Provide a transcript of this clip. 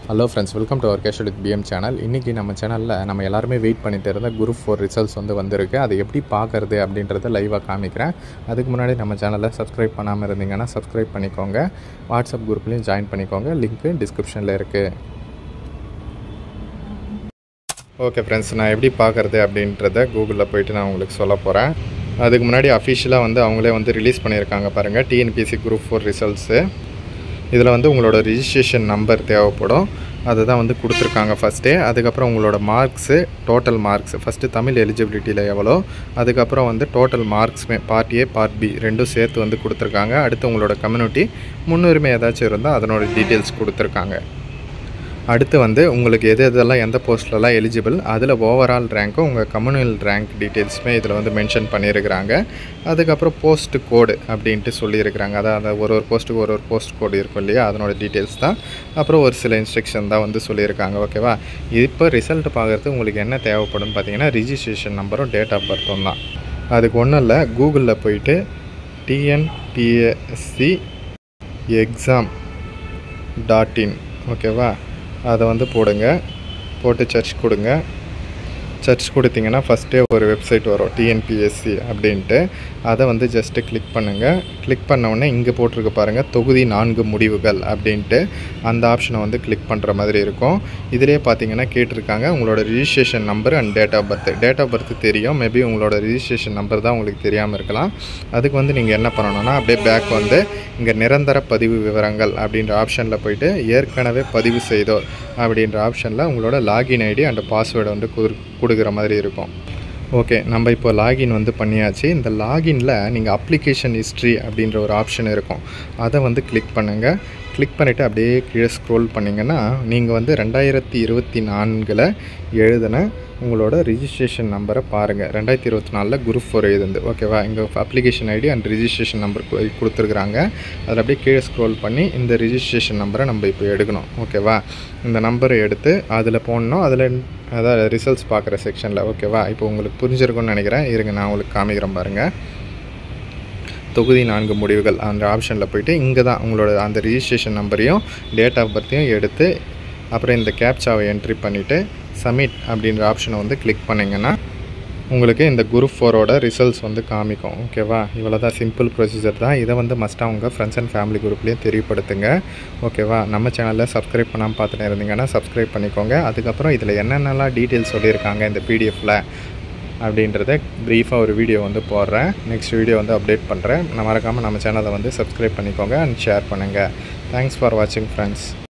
hello friends welcome to our cash with PM channel இன்றைக்கி நம்ம சேனலில் நம்ம எல்லாருமே வெயிட் பண்ணிட்டு இருந்த குரூப் ஃபோர் ரிசல்ட்ஸ் வந்து வந்திருக்கு அதை எப்படி பார்க்குறது அப்படின்றத லைவாக காமிக்கிறேன் அதுக்கு முன்னாடி நம்ம சேனலை சப்ஸ்கிரைப் பண்ணாமல் இருந்தீங்கன்னா சப்ஸ்கிரைப் பண்ணிக்கோங்க வாட்ஸ்அப் குரூப்லேயும் ஜாயின் பண்ணிக்கோங்க லிங்க்கு டிஸ்கிரிப்ஷனில் இருக்குது ஓகே ஃப்ரெண்ட்ஸ் நான் எப்படி பார்க்குறது அப்படின்றத கூகுளில் போயிட்டு நான் உங்களுக்கு சொல்ல போகிறேன் அதுக்கு முன்னாடி அஃபிஷியலாக வந்து அவங்களே வந்து ரிலீஸ் பண்ணியிருக்காங்க பாருங்கள் டிஎன்பிசி குரூப் ஃபோர் ரிசல்ட்ஸு இதில் வந்து உங்களோட ரிஜிஸ்ட்ரேஷன் நம்பர் தேவைப்படும் அதை தான் வந்து கொடுத்துருக்காங்க ஃபஸ்ட்டே அதுக்கப்புறம் உங்களோட marks total marks first Tamil எலிஜிபிலிட்டியில் எவ்வளோ அதுக்கப்புறம் வந்து டோட்டல் மார்க்ஸ்மே பார்ட் ஏ பார்ட் பி ரெண்டும் சேர்த்து வந்து கொடுத்துருக்காங்க அடுத்து உங்களோட கம்யூனிட்டி முன்னுரிமை ஏதாச்சும் இருந்தால் அதனோட டீட்டெயில்ஸ் கொடுத்துருக்காங்க அடுத்து வந்து உங்களுக்கு எது எதெல்லாம் எந்த போஸ்ட்லலாம் எலிஜிபிள் அதில் ஓவரால் ரேங்க்கும் உங்கள் கம்யூனல் ரேங்க் டீட்டெயில்ஸுமே இதில் வந்து மென்ஷன் பண்ணியிருக்கிறாங்க அதுக்கப்புறம் போஸ்ட் கோடு அப்படின்ட்டு சொல்லியிருக்கிறாங்க அதாவது ஒரு ஒரு போஸ்ட்டுக்கு ஒரு ஒரு போஸ்ட் கோடு இருக்கும் இல்லையா அதனோட டீட்டெயில்ஸ் தான் அப்புறம் ஒரு சில இன்ஸ்ட்ரக்ஷன் தான் வந்து சொல்லியிருக்காங்க ஓகேவா இப்போ ரிசல்ட் பார்க்குறதுக்கு உங்களுக்கு என்ன தேவைப்படும்னு பார்த்தீங்கன்னா ரிஜிஸ்ட்ரேஷன் நம்பரும் டேட் ஆஃப் பர்த்தும் தான் அதுக்கு ஒன்றும் இல்லை கூகுளில் போயிட்டு டிஎன்பிஎஸ்சி எக்ஸாம் டாட் இன் ஓகேவா அதை வந்து போடுங்க போட்டு சர்ச் கொடுங்க சர்ச் கொடுத்தீங்கன்னா ஃபஸ்ட்டே ஒரு வெப்சைட் வரும் டிஎன்பிஎஸ்சி அப்படின்ட்டு அதை வந்து ஜஸ்ட்டு கிளிக் பண்ணுங்கள் கிளிக் பண்ண உடனே இங்கே போட்டிருக்கு பாருங்கள் தொகுதி நான்கு முடிவுகள் அப்படின்ட்டு அந்த ஆப்ஷனை வந்து கிளிக் பண்ணுற மாதிரி இருக்கும் இதிலே பார்த்தீங்கன்னா கேட்டிருக்காங்க உங்களோட registration number and date of birth date of birth தெரியும் மேபி உங்களோட ரிஜிஸ்ட்ரேஷன் நம்பர் தான் உங்களுக்கு தெரியாமல் இருக்கலாம் அதுக்கு வந்து நீங்கள் என்ன பண்ணணும்னா அப்படியே பேக் வந்து இங்கே நிரந்தர பதிவு விவரங்கள் அப்படின்ற ஆப்ஷனில் போயிட்டு ஏற்கனவே பதிவு செய்தோர் அப்படின்ற ஆப்ஷனில் உங்களோட லாகின் ஐடி அண்ட் பாஸ்வேர்டை வந்து கொடு கொடுக்குற மாதிரி இருக்கும் ஓகே நம்ம இப்போ லாகின் வந்து பண்ணியாச்சு இந்த லாகின்ல நீங்கள் அப்ளிகேஷன் ஹிஸ்ட்ரி அப்படின்ற ஒரு ஆப்ஷன் இருக்கும் அதை வந்து கிளிக் பண்ணுங்கள் கிளிக் பண்ணிவிட்டு அப்படியே கீழே ஸ்க்ரோல் பண்ணிங்கன்னா நீங்கள் வந்து ரெண்டாயிரத்தி இருபத்தி நான்கில் எழுதின உங்களோட ரிஜிஸ்ட்ரேஷன் நம்பரை பாருங்கள் ரெண்டாயிரத்தி இருபத்தி நாலில் குரூப் ஃபோர் எழுதுந்து ஓகேவா இங்கே application ID and registration number கொடுத்துருக்குறாங்க அதில் அப்படியே கீழே ஸ்க்ரோல் பண்ணி இந்த ரிஜிஸ்ட்ரேஷன் நம்பரை நம்ம இப்போ எடுக்கணும் ஓகேவா இந்த நம்பரை எடுத்து அதில் போடணும் அதில் அதாவது ரிசல்ட்ஸ் பார்க்குற செக்ஷனில் ஓகேவா இப்போ உங்களுக்கு புரிஞ்சிருக்கும்னு நினைக்கிறேன் இருங்க நான் உங்களுக்கு காமிக்கிறேன் பாருங்கள் தொகுதி நான்கு முடிவுகள் அந்த ஆப்ஷனில் போயிட்டு இங்கே தான் உங்களோட அந்த ரிஜிஸ்ட்ரேஷன் நம்பரையும் டேட் ஆஃப் பர்த்தையும் எடுத்து அப்புறம் இந்த கேப்சாவை என்ட்ரி பண்ணிவிட்டு சப்மிட் அப்படின்ற ஆப்ஷனை வந்து கிளிக் பண்ணிங்கன்னா உங்களுக்கு இந்த குரூப் ஃபோரோட ரிசல்ட்ஸ் வந்து காமிக்கும் ஓகேவா இவ்வளோ தான் சிம்பிள் ப்ரொசீஜர் தான் இதை வந்து மஸ்ட்டாக உங்கள் ஃப்ரெண்ட்ஸ் அண்ட் ஃபேமிலி குரூப்லேயும் தெரியப்படுத்துங்க ஓகேவா நம்ம சேனலில் சப்ஸ்கிரைப் பண்ணாமல் பார்த்துட்டு இருந்தீங்கன்னா சப்ஸ்கிரைப் பண்ணிக்கோங்க அதுக்கப்புறம் இதில் என்னென்னலாம் டீட்டெயில்ஸ் சொல்லியிருக்காங்க இந்த பிடிஎஃப்பில் அப்படின்றத ப்ரீஃபாக ஒரு வீடியோ வந்து போடுறேன் நெக்ஸ்ட் வீடியோ வந்து அப்டேட் பண்ணுறேன் நான் மறக்காமல் நம்ம சேனலை வந்து சப்ஸ்கிரைப் பண்ணிக்கோங்க அண்ட் ஷேர் பண்ணுங்கள் தேங்க்ஸ் ஃபார் வாட்சிங் ஃப்ரெண்ட்ஸ்